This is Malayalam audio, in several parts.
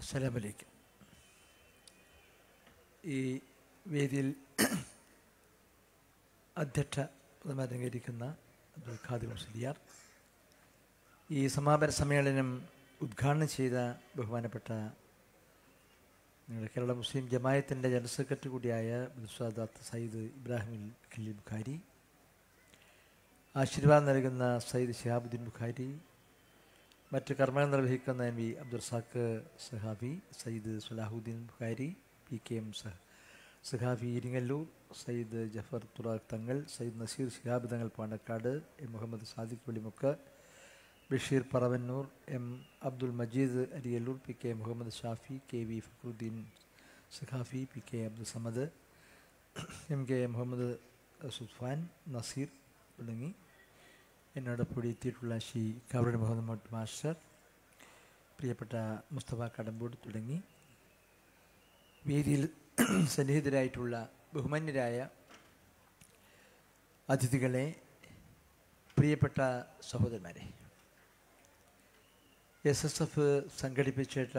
അസ്സലാമലൈക്കും ഈ വേദിയിൽ അധ്യക്ഷ അലങ്കരിക്കുന്ന അബ്ദുൽ ഖാദിർ മുസ്ലിയാർ ഈ സമാപന സമ്മേളനം ഉദ്ഘാടനം ചെയ്ത ബഹുമാനപ്പെട്ട നിങ്ങളുടെ കേരള മുസ്ലിം ജമായത്തിൻ്റെ ജനറൽ സെക്രട്ടറി കൂടിയായ ബിൽസ്വാദാത്ത് സയ്യിദ് ഇബ്രാഹിം ഖലീൽ ബുഖാരി ആശീർവാദം നൽകുന്ന സയ്യിദ് ഷിഹാബുദ്ദീൻ ബുഖാരി മറ്റ് കർമ്മങ്ങൾ നിർവഹിക്കുന്ന എം വി അബ്ദുൽ സാക്ക് സഹാബി Sayyid Sulahuddin Bukhari P K M സഹ സഹാബി ഇരിങ്ങല്ലൂർ സയ്യിദ് ജഫർ തുറാഖ് തങ്ങൾ Sayyid Naseer Shihab Thangal Panakkad M Muhammad Sadiq Velimukku Basheer Paravannur M Abdul Majeed Ariyallur P K Muhammad Shafi K V Fakhruddin Saqafi P K Abdul Samad M K Muhammad Sufan Naseer തുടങ്ങി എന്നോടൊപ്പം എത്തിയിട്ടുള്ള ശ്രീ കാവടി മുഹമ്മദ് മാസ്റ്റർ പ്രിയപ്പെട്ട മുസ്തഫ കടമ്പൂട് തുടങ്ങി വേദിയിൽ സന്നിഹിതരായിട്ടുള്ള ബഹുമാന്യരായ അതിഥികളെ പ്രിയപ്പെട്ട സഹോദരന്മാരെ എസ് എസ് എഫ് സംഘടിപ്പിച്ചിട്ട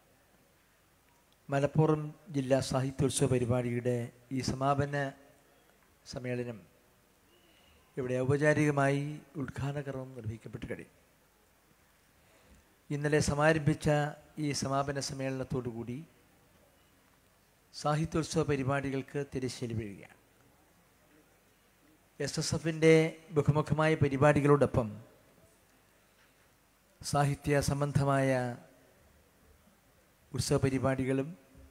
മലപ്പുറം ജില്ലാ സാഹിത്യോത്സവ പരിപാടിയുടെ ഈ സമാപന സമ്മേളനം ഇവിടെ ഔപചാരികമായി ഉദ്ഘാടന കർമ്മം നിർവഹിക്കപ്പെട്ട് കഴിയും ഇന്നലെ സമാരംഭിച്ച ഈ സമാപന സമ്മേളനത്തോടുകൂടി സാഹിത്യോത്സവ പരിപാടികൾക്ക് തിരശ്ശേരി വീഴുകയാണ് എസ് എസ് എഫിൻ്റെ ബഹുമുഖമായ പരിപാടികളോടൊപ്പം സാഹിത്യ സംബന്ധമായ ഉത്സവ പരിപാടികളും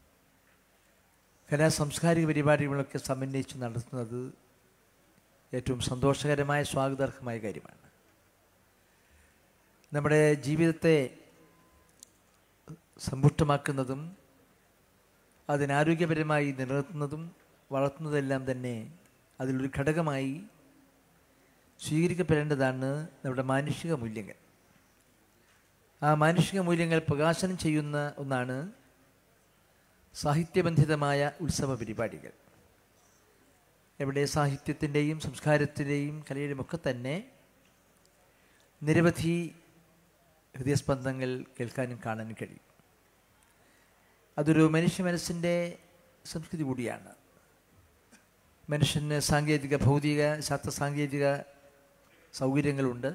കലാ സാംസ്കാരിക പരിപാടികളൊക്കെ സമന്വയിച്ച് നടത്തുന്നത് ഏറ്റവും സന്തോഷകരമായ സ്വാഗതാർഹമായ കാര്യമാണ് നമ്മുടെ ജീവിതത്തെ സമ്പുഷ്ടമാക്കുന്നതും അതിനാരോഗ്യപരമായി നിലനിർത്തുന്നതും വളർത്തുന്നതെല്ലാം തന്നെ അതിലൊരു ഘടകമായി സ്വീകരിക്കപ്പെടേണ്ടതാണ് നമ്മുടെ മാനുഷിക മൂല്യങ്ങൾ ആ മാനുഷിക മൂല്യങ്ങൾ പ്രകാശനം ചെയ്യുന്ന ഒന്നാണ് സാഹിത്യബന്ധിതമായ ഉത്സവ പരിപാടികൾ എവിടെ സാഹിത്യത്തിൻ്റെയും സംസ്കാരത്തിൻ്റെയും കലയുടെയും ഒക്കെ തന്നെ നിരവധി ഹൃദയസ്പന്ദങ്ങൾ കേൾക്കാനും കാണാനും കഴിയും അതൊരു മനുഷ്യ മനസ്സിൻ്റെ സംസ്കൃതി കൂടിയാണ് മനുഷ്യന് സാങ്കേതിക ഭൗതിക ശാസ്ത്ര സാങ്കേതിക സൗകര്യങ്ങളുണ്ട്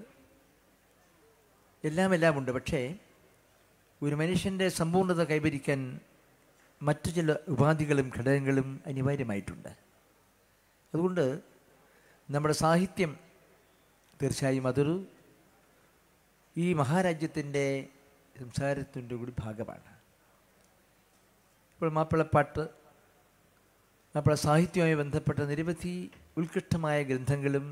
എല്ലാം എല്ലാം ഉണ്ട് പക്ഷേ ഒരു മനുഷ്യൻ്റെ സമ്പൂർണ്ണത കൈവരിക്കാൻ മറ്റു ചില ഉപാധികളും ഘടകങ്ങളും അനിവാര്യമായിട്ടുണ്ട് അതുകൊണ്ട് നമ്മുടെ സാഹിത്യം തീർച്ചയായും അതൊരു ഈ മഹാരാജ്യത്തിൻ്റെ സംസാരത്തിൻ്റെ കൂടി ഭാഗമാണ് ഇപ്പോൾ മാപ്പിളപ്പാട്ട് മാപ്പിള സാഹിത്യവുമായി ബന്ധപ്പെട്ട നിരവധി ഉത്കൃഷ്ടമായ ഗ്രന്ഥങ്ങളും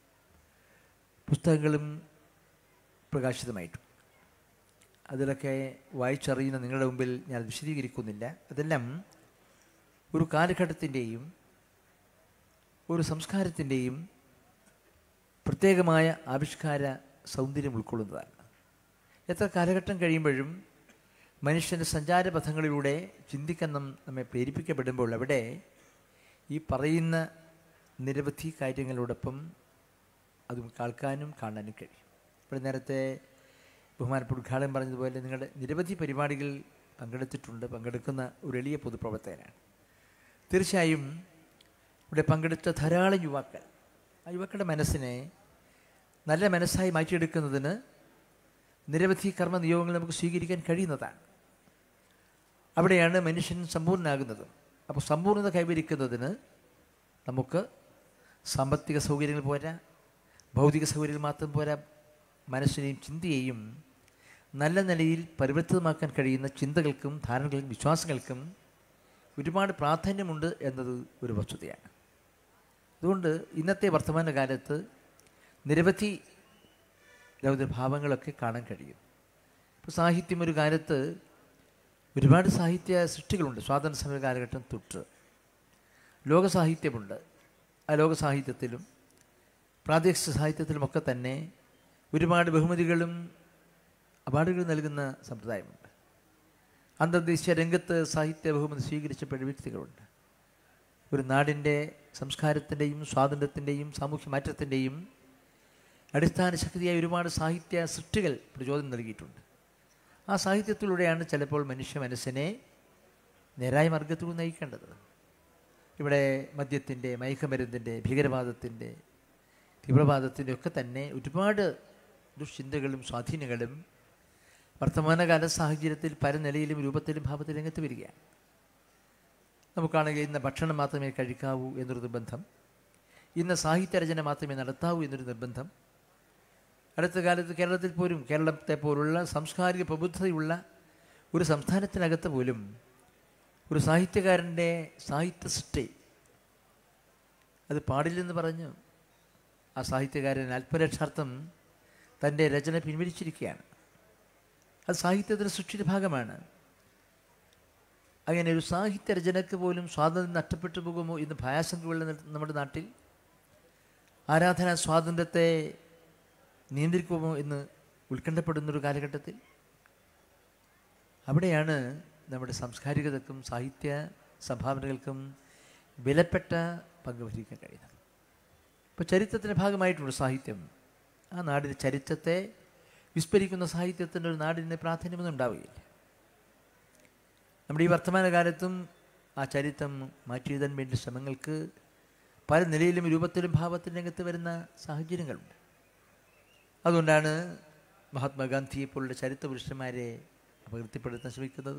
പുസ്തകങ്ങളും പ്രകാശിതമായിട്ടു അതിലൊക്കെ വായിച്ചറിയുന്ന നിങ്ങളുടെ മുമ്പിൽ ഞാൻ വിശദീകരിക്കുന്നില്ല അതെല്ലാം ഒരു കാലഘട്ടത്തിൻ്റെയും ഒരു സംസ്കാരത്തിൻ്റെയും പ്രത്യേകമായ ആവിഷ്കാര സൗന്ദര്യം ഉൾക്കൊള്ളുന്നതാണ് എത്ര കാലഘട്ടം കഴിയുമ്പോഴും മനുഷ്യൻ്റെ സഞ്ചാരപഥങ്ങളിലൂടെ ചിന്തിക്കാൻ നം നമ്മെ പ്രേരിപ്പിക്കപ്പെടുമ്പോൾ അവിടെ ഈ പറയുന്ന നിരവധി കാര്യങ്ങളോടൊപ്പം അതും കേൾക്കാനും കാണാനും കഴിയും ഇപ്പോൾ നേരത്തെ ബഹുമാനപ്പെട്ട ഉദ്ഘാടനം പറഞ്ഞതുപോലെ നിങ്ങളുടെ നിരവധി പരിപാടികൾ പങ്കെടുത്തിട്ടുണ്ട് പങ്കെടുക്കുന്ന ഒരു എളിയ പൊതുപ്രവർത്തകനാണ് തീർച്ചയായും ഇവിടെ പങ്കെടുത്ത ധാരാളം യുവാക്കൾ ആ യുവാക്കളുടെ മനസ്സിനെ നല്ല മനസ്സായി മാറ്റിയെടുക്കുന്നതിന് നിരവധി കർമ്മ നിയോഗങ്ങൾ നമുക്ക് സ്വീകരിക്കാൻ കഴിയുന്നതാണ് അവിടെയാണ് മനുഷ്യൻ സമ്പൂർണ്ണനാകുന്നത് അപ്പോൾ സമ്പൂർണ്ണത കൈവരിക്കുന്നതിന് നമുക്ക് സാമ്പത്തിക സൗകര്യങ്ങൾ പോരാ ഭൗതിക സൗകര്യങ്ങൾ മാത്രം പോരാ മനസ്സിനെയും ചിന്തയെയും നല്ല നിലയിൽ പരിവർത്തിതമാക്കാൻ കഴിയുന്ന ചിന്തകൾക്കും ധാരണകൾക്കും വിശ്വാസങ്ങൾക്കും ഒരുപാട് പ്രാധാന്യമുണ്ട് എന്നത് ഒരു വസ്തുതയാണ് അതുകൊണ്ട് ഇന്നത്തെ വർത്തമാന കാലത്ത് നിരവധി ഭാവങ്ങളൊക്കെ കാണാൻ കഴിയും ഇപ്പോൾ സാഹിത്യം ഒരു കാലത്ത് ഒരുപാട് സാഹിത്യ സൃഷ്ടികളുണ്ട് സ്വാതന്ത്ര്യ സമര കാലഘട്ടം തൊട്ട് ലോക സാഹിത്യമുണ്ട് ആ ലോക സാഹിത്യത്തിലും പ്രാദേശിക സാഹിത്യത്തിലുമൊക്കെ തന്നെ ഒരുപാട് ബഹുമതികളും അവാർഡുകളും നൽകുന്ന സമ്പ്രദായമുണ്ട് അന്തർദേശീയ രംഗത്ത് സാഹിത്യ ബഹുമതി സ്വീകരിച്ചപ്പെട്ട വ്യക്തികളുണ്ട് ഒരു നാടിൻ്റെ സംസ്കാരത്തിൻ്റെയും സ്വാതന്ത്ര്യത്തിൻ്റെയും സാമൂഹ്യ മാറ്റത്തിൻ്റെയും അടിസ്ഥാന ശക്തിയായ ഒരുപാട് സാഹിത്യ സൃഷ്ടികൾ പ്രചോദനം നൽകിയിട്ടുണ്ട് ആ സാഹിത്യത്തിലൂടെയാണ് ചിലപ്പോൾ മനുഷ്യ മനസ്സിനെ നേരായ മാർഗത്തിലൂടെ നയിക്കേണ്ടത് ഇവിടെ മദ്യത്തിൻ്റെ മയക്കമരുന്നിൻ്റെ ഭീകരവാദത്തിൻ്റെ തീവ്രവാദത്തിൻ്റെ ഒക്കെ തന്നെ ഒരുപാട് ദുശ്ചിന്തകളും സ്വാധീനങ്ങളും വർത്തമാനകാല സാഹചര്യത്തിൽ പല നിലയിലും രൂപത്തിലും ഭാവത്തിലും രംഗത്ത് വരികയാണ് നമുക്കാണെങ്കിൽ ഇന്ന് ഭക്ഷണം മാത്രമേ കഴിക്കാവൂ എന്നൊരു നിർബന്ധം ഇന്ന് സാഹിത്യരചന മാത്രമേ നടത്താവൂ എന്നൊരു നിർബന്ധം അടുത്ത കാലത്ത് കേരളത്തിൽ പോലും കേരളത്തെ പോലുള്ള സാംസ്കാരിക പ്രബുദ്ധതയുള്ള ഒരു സംസ്ഥാനത്തിനകത്ത് പോലും ഒരു സാഹിത്യകാരൻ്റെ സാഹിത്യ സൃഷ്ടി അത് പാടില്ലെന്ന് പറഞ്ഞു ആ സാഹിത്യകാരൻ അല്പരക്ഷാർത്ഥം തൻ്റെ രചന പിൻവലിച്ചിരിക്കുകയാണ് അത് സാഹിത്യത്തിൻ്റെ സൃഷ്ടിയുടെ ഭാഗമാണ് അങ്ങനെ ഒരു സാഹിത്യ രചനയ്ക്ക് പോലും സ്വാതന്ത്ര്യം നഷ്ടപ്പെട്ടു പോകുമോ എന്ന് ഭയാശങ്കയുള്ള നമ്മുടെ നാട്ടിൽ ആരാധനാ സ്വാതന്ത്ര്യത്തെ നിയന്ത്രിക്കുമോ എന്ന് ഉത്കണ്ഠപ്പെടുന്നൊരു കാലഘട്ടത്തിൽ അവിടെയാണ് നമ്മുടെ സാംസ്കാരികതക്കും സാഹിത്യ സംഭാവനകൾക്കും വിലപ്പെട്ട പങ്ക് വഹിക്കാൻ കഴിയുന്നത് ഇപ്പോൾ ചരിത്രത്തിൻ്റെ ഭാഗമായിട്ടുണ്ട് സാഹിത്യം ആ നാടിൻ്റെ ചരിത്രത്തെ വിസ്മരിക്കുന്ന സാഹിത്യത്തിൻ്റെ ഒരു നാടിന് പ്രാധാന്യമൊന്നും ഉണ്ടാവുകയില്ല നമ്മുടെ ഈ വർത്തമാനകാലത്തും ആ ചരിത്രം മാറ്റിയെഴുതാൻ വേണ്ടി ശ്രമങ്ങൾക്ക് പല നിലയിലും രൂപത്തിലും ഭാവത്തിലും രംഗത്ത് വരുന്ന സാഹചര്യങ്ങളുണ്ട് അതുകൊണ്ടാണ് മഹാത്മാഗാന്ധിയെ പോലുള്ള ചരിത്ര പുരുഷന്മാരെ അപകീർത്തിപ്പെടുത്താൻ ശ്രമിക്കുന്നത്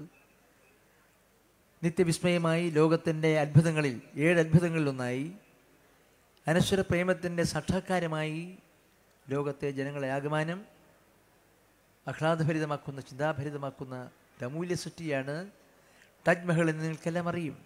നിത്യവിസ്മയമായി ലോകത്തിൻ്റെ അത്ഭുതങ്ങളിൽ ഏഴ് അത്ഭുതങ്ങളിലൊന്നായി അനശ്വര പ്രേമത്തിൻ്റെ സാക്ഷാത്കാരമായി ലോകത്തെ ജനങ്ങളെ ആഗമാനം ആഹ്ലാദഭരിതമാക്കുന്ന ചിന്താഭരിതമാക്കുന്ന അമൂല്യ സൃഷ്ടിയാണ് താജ്മഹൽ എന്ന് നിങ്ങൾക്കെല്ലാം അറിയും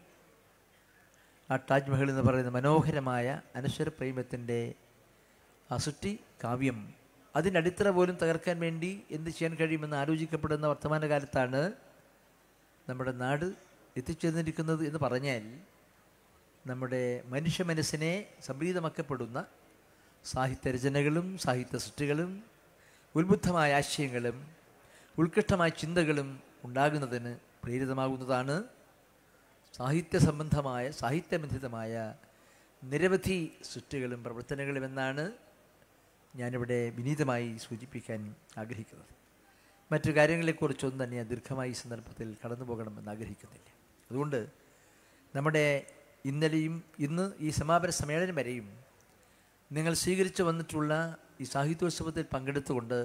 ആ താജ്മഹൽ എന്ന് പറയുന്ന മനോഹരമായ അനശ്വര പ്രേമത്തിൻ്റെ ആ സൃഷ്ടി കാവ്യം അതിൻ്റെ അടിത്തറ പോലും തകർക്കാൻ വേണ്ടി എന്ത് ചെയ്യാൻ കഴിയുമെന്ന് ആലോചിക്കപ്പെടുന്ന വർത്തമാനകാലത്താണ് നമ്മുടെ നാട് എത്തിച്ചേർന്നിരിക്കുന്നത് എന്ന് പറഞ്ഞാൽ നമ്മുടെ മനുഷ്യ മനസ്സിനെ സംപ്രീതമാക്കപ്പെടുന്ന സാഹിത്യരചനകളും സാഹിത്യ സൃഷ്ടികളും ഉത്ബുദ്ധമായ ആശയങ്ങളും ഉത്കൃഷ്ടമായ ചിന്തകളും ഉണ്ടാകുന്നതിന് പ്രേരിതമാകുന്നതാണ് സാഹിത്യ സംബന്ധമായ സാഹിത്യബന്ധിതമായ നിരവധി സൃഷ്ടികളും പ്രവർത്തനങ്ങളും എന്നാണ് ഞാനിവിടെ വിനീതമായി സൂചിപ്പിക്കാൻ ആഗ്രഹിക്കുന്നത് മറ്റു കാര്യങ്ങളെക്കുറിച്ചൊന്നും തന്നെ ഞാൻ ദീർഘമായി ഈ സന്ദർഭത്തിൽ കടന്നു പോകണമെന്ന് ആഗ്രഹിക്കുന്നില്ല അതുകൊണ്ട് നമ്മുടെ ഇന്നലെയും ഇന്ന് ഈ സമാപന സമ്മേളനം വരെയും നിങ്ങൾ സ്വീകരിച്ചു വന്നിട്ടുള്ള ഈ സാഹിത്യോത്സവത്തിൽ പങ്കെടുത്തുകൊണ്ട്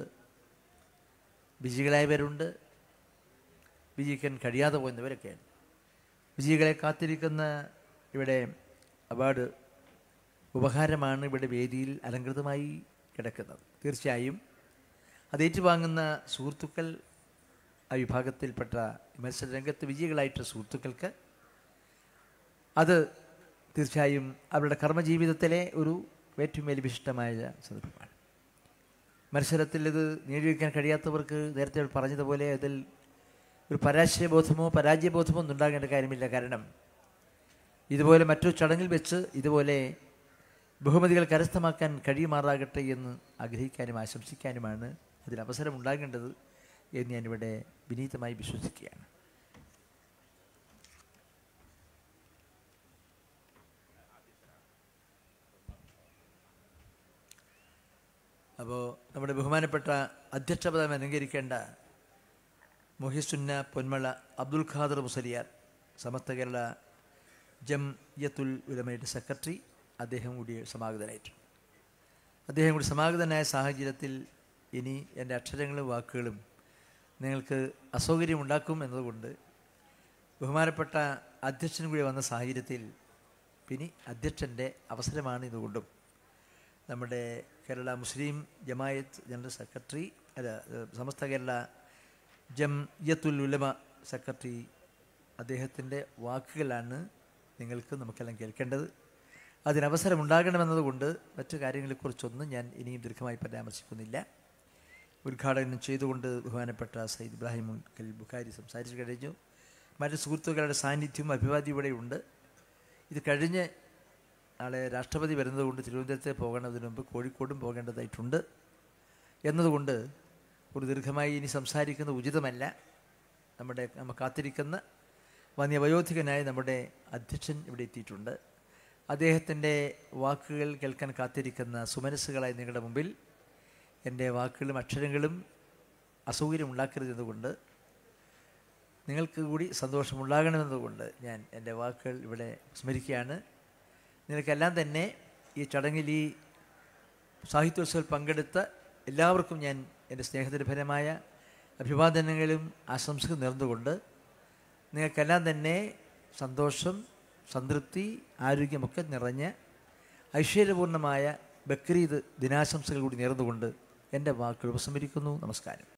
വിജയികളായവരുണ്ട് വിജയിക്കാൻ കഴിയാതെ പോകുന്നവരൊക്കെയാണ് വിജയികളെ കാത്തിരിക്കുന്ന ഇവിടെ അവാർഡ് ഉപഹാരമാണ് ഇവിടെ വേദിയിൽ അലങ്കൃതമായി കിടക്കുന്നത് തീർച്ചയായും അത് ഏറ്റുവാങ്ങുന്ന സുഹൃത്തുക്കൾ ആ വിഭാഗത്തിൽപ്പെട്ട മത്സരരംഗത്ത് വിജയികളായിട്ടുള്ള സുഹൃത്തുക്കൾക്ക് അത് തീർച്ചയായും അവരുടെ കർമ്മജീവിതത്തിലെ ഒരു ഏറ്റവും വലിയ വിശിഷ്ടമായ സന്ദർഭമാണ് മത്സരത്തിൽ ഇത് നേടിയെടുക്കാൻ കഴിയാത്തവർക്ക് നേരത്തെ പറഞ്ഞതുപോലെ അതിൽ ഒരു പരാജയബോധമോ പരാജയബോധമോ ഒന്നും ഉണ്ടാകേണ്ട കാര്യമില്ല കാരണം ഇതുപോലെ മറ്റൊരു ചടങ്ങിൽ വെച്ച് ഇതുപോലെ ബഹുമതികൾ കരസ്ഥമാക്കാൻ കഴിയുമാറാകട്ടെ എന്ന് ആഗ്രഹിക്കാനും ആശംസിക്കാനുമാണ് അതിൽ അവസരം ഉണ്ടാകേണ്ടത് എന്ന് ഞാനിവിടെ വിനീതമായി വിശ്വസിക്കുകയാണ് അപ്പോൾ നമ്മുടെ ബഹുമാനപ്പെട്ട അധ്യക്ഷപദം അലങ്കരിക്കേണ്ട മൊഹിസുന്ന പൊന്മള അബ്ദുൽ ഖാദർ മുസലിയാർ സമസ്ത കേരള ജംയത്തുൽ ഉലമയുടെ സെക്രട്ടറി അദ്ദേഹം കൂടി സമാഗതനായിട്ടുണ്ട് അദ്ദേഹം കൂടി സമാഗതനായ സാഹചര്യത്തിൽ ഇനി എൻ്റെ അക്ഷരങ്ങളും വാക്കുകളും നിങ്ങൾക്ക് അസൗകര്യം ഉണ്ടാക്കും എന്നതുകൊണ്ട് ബഹുമാനപ്പെട്ട അധ്യക്ഷൻ കൂടി വന്ന സാഹചര്യത്തിൽ പിന്നെ അധ്യക്ഷൻ്റെ അവസരമാണ് ഇതുകൊണ്ടും നമ്മുടെ കേരള മുസ്ലിം ജമായത്ത് ജനറൽ സെക്രട്ടറി അല്ല സമസ്ത കേരള ജംയത്തുൽ ഉലമ സെക്രട്ടറി അദ്ദേഹത്തിൻ്റെ വാക്കുകളാണ് നിങ്ങൾക്ക് നമുക്കെല്ലാം കേൾക്കേണ്ടത് അതിനവസരം ഉണ്ടാകണമെന്നതുകൊണ്ട് മറ്റു കാര്യങ്ങളെക്കുറിച്ചൊന്നും ഞാൻ ഇനിയും ദീർഘമായി പരാമർശിക്കുന്നില്ല ഉദ്ഘാടനം ചെയ്തുകൊണ്ട് ബഹുമാനപ്പെട്ട സയ്യിദ് ഇബ്രാഹിം കൽ ബുഖാരി സംസാരിച്ചു കഴിഞ്ഞു മറ്റു സുഹൃത്തുക്കളുടെ സാന്നിധ്യവും അഭിവാദ്യം ഇവിടെയുണ്ട് ഇത് കഴിഞ്ഞ് നാളെ രാഷ്ട്രപതി വരുന്നതുകൊണ്ട് തിരുവനന്തപുരത്ത് പോകേണ്ടതിന് മുമ്പ് കോഴിക്കോടും പോകേണ്ടതായിട്ടുണ്ട് എന്നതുകൊണ്ട് ഒരു ദീർഘമായി ഇനി സംസാരിക്കുന്നത് ഉചിതമല്ല നമ്മുടെ നമ്മൾ കാത്തിരിക്കുന്ന വന്യവയോധികനായ നമ്മുടെ അധ്യക്ഷൻ ഇവിടെ എത്തിയിട്ടുണ്ട് അദ്ദേഹത്തിൻ്റെ വാക്കുകൾ കേൾക്കാൻ കാത്തിരിക്കുന്ന സുമനസ്സുകളായി നിങ്ങളുടെ മുമ്പിൽ എൻ്റെ വാക്കുകളും അക്ഷരങ്ങളും അസൗകര്യം ഉണ്ടാക്കരുതെന്നുകൊണ്ട് നിങ്ങൾക്ക് കൂടി സന്തോഷമുണ്ടാകണമെന്നതുകൊണ്ട് ഞാൻ എൻ്റെ വാക്കുകൾ ഇവിടെ സ്മരിക്കുകയാണ് നിങ്ങൾക്കെല്ലാം തന്നെ ഈ ചടങ്ങിൽ ഈ സാഹിത്യോത്സവത്തിൽ പങ്കെടുത്ത എല്ലാവർക്കും ഞാൻ എൻ്റെ സ്നേഹനിർഭരമായ അഭിവാദനങ്ങളും ആശംസകളും നേർന്നുകൊണ്ട് നിങ്ങൾക്കെല്ലാം തന്നെ സന്തോഷം സംതൃപ്തി ആരോഗ്യമൊക്കെ നിറഞ്ഞ ഐശ്വര്യപൂർണ്ണമായ ബക്രീദ് ദിനാശംസകൾ കൂടി നേർന്നുകൊണ്ട് എൻ്റെ വാക്കുകൾ ഉപസംഹരിക്കുന്നു നമസ്കാരം